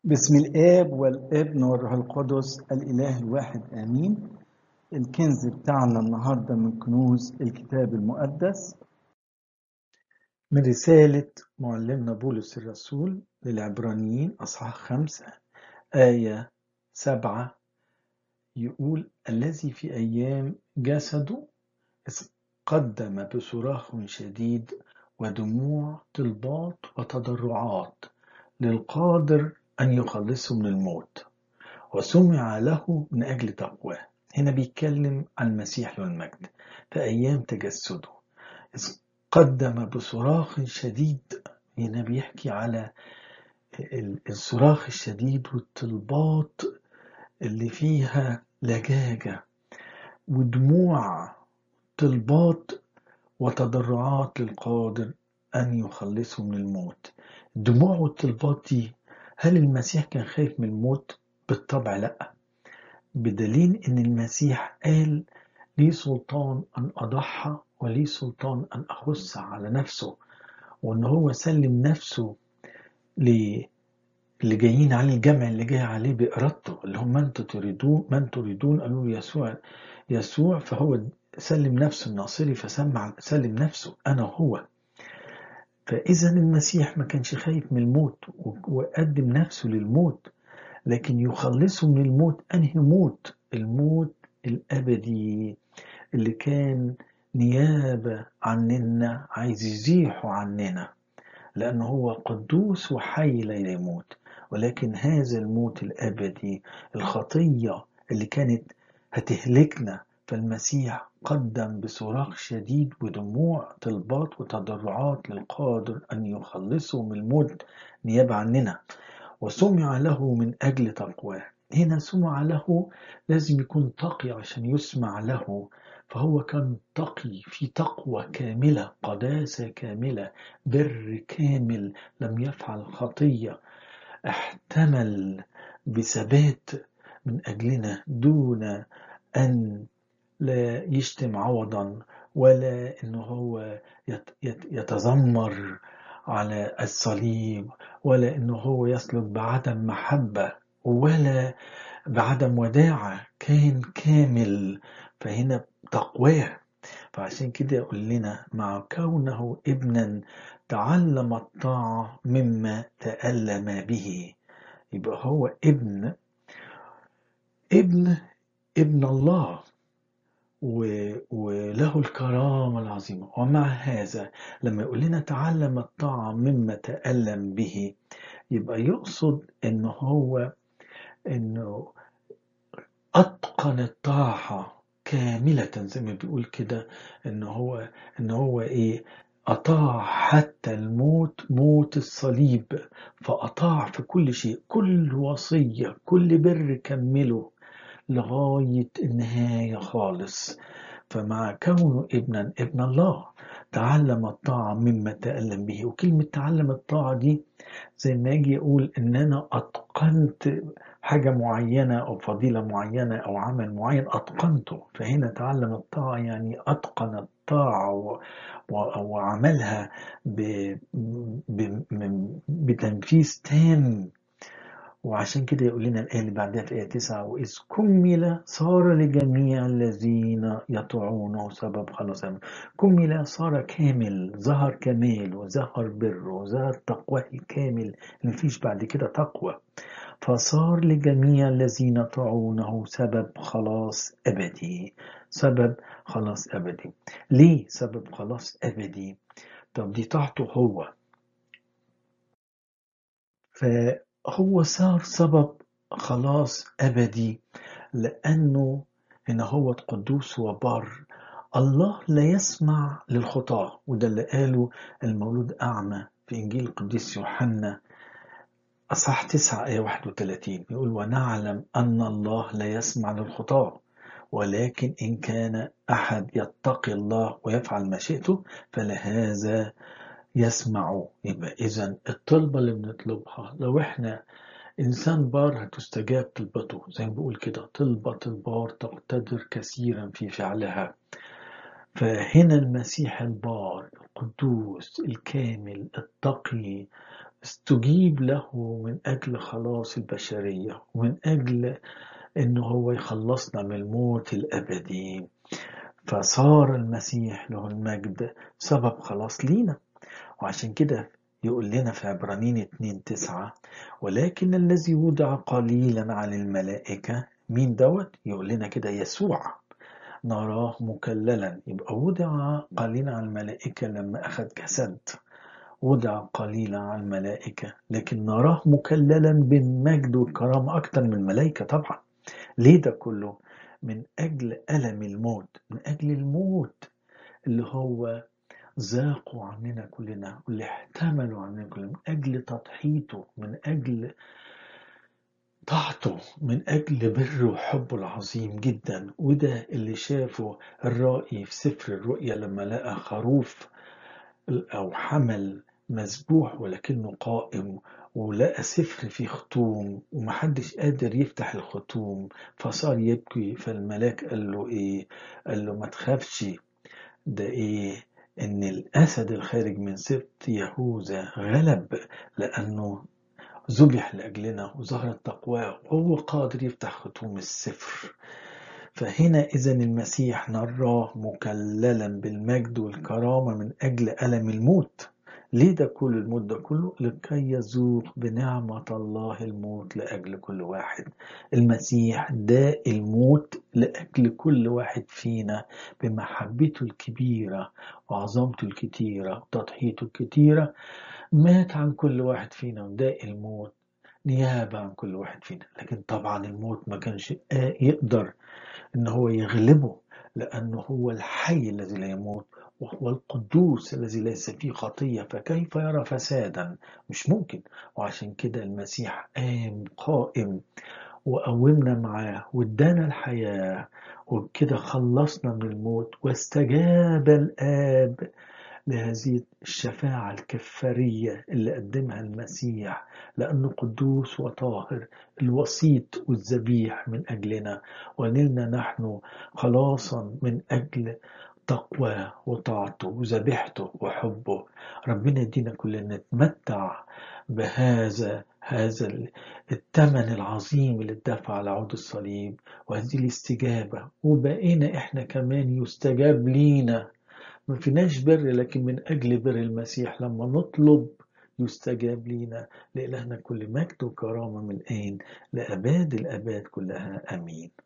بسم الآب والابن والروح القدس الإله الواحد آمين الكنز بتاعنا النهاردة من كنوز الكتاب المقدس من رسالة معلمنا بولس الرسول للعبرانيين أصحاح خمسة آية سبعة يقول الذي في أيام جسده قدم بصراخ شديد ودموع طلبات وتضرعات للقادر أن يخلصه من الموت وسمع له من أجل تقواه هنا بيتكلم عن المسيح له المجد في أيام تجسده إذ قدم بصراخ شديد هنا بيحكي على الصراخ الشديد والطلبات اللي فيها لجاجة ودموع طلبات وتضرعات للقادر أن يخلصه من الموت الدموع والطلبات دي هل المسيح كان خايف من الموت؟ بالطبع لا بدليل ان المسيح قال لي سلطان ان اضحى ولي سلطان ان اخص على نفسه وان هو سلم نفسه اللي جايين عليه الجمع اللي جاي عليه بإرادته اللي هم من تريدون من تريدون قالوا له يسوع يسوع فهو سلم نفسه الناصري فسمع سلم نفسه أنا هو فإذا المسيح ما كانش خايف من الموت وقدم نفسه للموت لكن يخلصه من الموت أنهي موت الموت الأبدي اللي كان نيابة عننا عايز يزيحه عننا لأنه هو قدوس وحي لا يموت ولكن هذا الموت الأبدي الخطية اللي كانت هتهلكنا فالمسيح قدم بصراخ شديد ودموع طلبات وتضرعات للقادر أن يخلصه من الموت نيابة عننا وسمع له من أجل تقواه هنا سمع له لازم يكون تقي عشان يسمع له فهو كان تقي في تقوى كاملة قداسة كاملة بر كامل لم يفعل خطية احتمل بثبات من أجلنا دون أن لا يشتم عوضا ولا انه هو يتذمر على الصليب ولا انه هو يسلك بعدم محبة ولا بعدم وداعة كان كامل فهنا تقواه فعشان كده يقول لنا مع كونه ابنا تعلم الطاعة مما تألم به يبقى هو ابن ابن ابن الله وله الكرامة العظيمة ومع هذا لما يقول لنا تعلم الطاعة مما تألم به يبقى يقصد انه هو انه اتقن الطاعة كاملة زي ما بيقول كده انه هو انه هو ايه أطاع حتى الموت موت الصليب فأطاع في كل شيء كل وصية كل بر كمله لغاية النهاية خالص فمع كونه ابنا ابن الله تعلم الطاعة مما تألم به وكلمة تعلم الطاعة دي زي ما أجي أقول إن أنا أتقنت حاجة معينة أو فضيلة معينة أو عمل معين أتقنته فهنا تعلم الطاعة يعني أتقن الطاعة وعملها بتنفيذ تام وعشان كده يقول لنا الآية اللي بعدها في آية 9 وإذ كمل صار لجميع الذين يطيعونه سبب خلاصهم كمل صار كامل ظهر كمال وظهر بر وظهر تقواه الكامل مفيش بعد كده تقوى فصار لجميع الذين يطيعونه سبب خلاص أبدي سبب خلاص أبدي ليه سبب خلاص أبدي طب دي طاعته هو فهو صار سبب خلاص أبدي لأنه هنا هو قدوس وبار الله لا يسمع للخطاة وده اللي قاله المولود أعمى في إنجيل القديس يوحنا أصح 9 آية 31 يقول ونعلم أن الله لا يسمع للخطاة ولكن إن كان أحد يتقي الله ويفعل مشيئته فلهذا يسمع يبقى إذا الطلبة اللي بنطلبها لو إحنا إنسان بار هتستجاب طلبته زي ما بقول كده طلبة البار تقتدر كثيرا في فعلها فهنا المسيح البار القدوس الكامل التقي استجيب له من أجل خلاص البشرية ومن أجل إنه هو يخلصنا من الموت الأبدي فصار المسيح له المجد سبب خلاص لينا وعشان كده يقول لنا في عبرانيين 2 9 ولكن الذي وضع قليلا عن الملائكة مين دوت يقول لنا كده يسوع نراه مكللا يبقى وضع قليلا عن الملائكة لما أخذ جسد وضع قليلا عن الملائكة لكن نراه مكللا بالمجد والكرامة أكتر من الملائكة طبعا ليه ده كله من أجل ألم الموت من أجل الموت اللي هو ذاقوا عننا كلنا واللي احتملوا عننا كلنا من أجل تضحيته من أجل طاعته من أجل بره وحبه العظيم جدا وده اللي شافه الرائي في سفر الرؤيا لما لقى خروف أو حمل مذبوح ولكنه قائم ولقى سفر فيه ختوم ومحدش قادر يفتح الختوم فصار يبكي فالملاك قال له ايه قال له ما تخافش ده ايه ان الاسد الخارج من سبط يهوذا غلب لانه ذبح لاجلنا وظهرت تقواه وهو قادر يفتح ختوم السفر فهنا إذا المسيح نراه مكللا بالمجد والكرامة من أجل ألم الموت ليه ده كل الموت ده كله لكي يذوق بنعمة الله الموت لأجل كل واحد المسيح داء الموت لأجل كل واحد فينا بمحبته الكبيرة وعظمته الكتيرة وتضحيته الكتيرة مات عن كل واحد فينا وداء الموت نيابة عن كل واحد فينا لكن طبعا الموت ما كانش يقدر ان هو يغلبه لانه هو الحي الذي لا يموت وهو القدوس الذي ليس فيه خطية فكيف يرى فسادا مش ممكن وعشان كده المسيح قام قائم وقومنا معاه وادانا الحياة وبكده خلصنا من الموت واستجاب الآب لهذه الشفاعة الكفارية اللي قدمها المسيح لأنه قدوس وطاهر الوسيط والذبيح من أجلنا ونلنا نحن خلاصا من أجل تقواه وطاعته وذبيحته وحبه ربنا يدينا كلنا نتمتع بهذا هذا الثمن العظيم اللي اتدفع على عود الصليب وهذه الاستجابة وبقينا احنا كمان يستجاب لينا ما فيناش بر لكن من أجل بر المسيح لما نطلب يستجاب لينا لإلهنا كل مجد وكرامة من الآن لأباد الأباد كلها آمين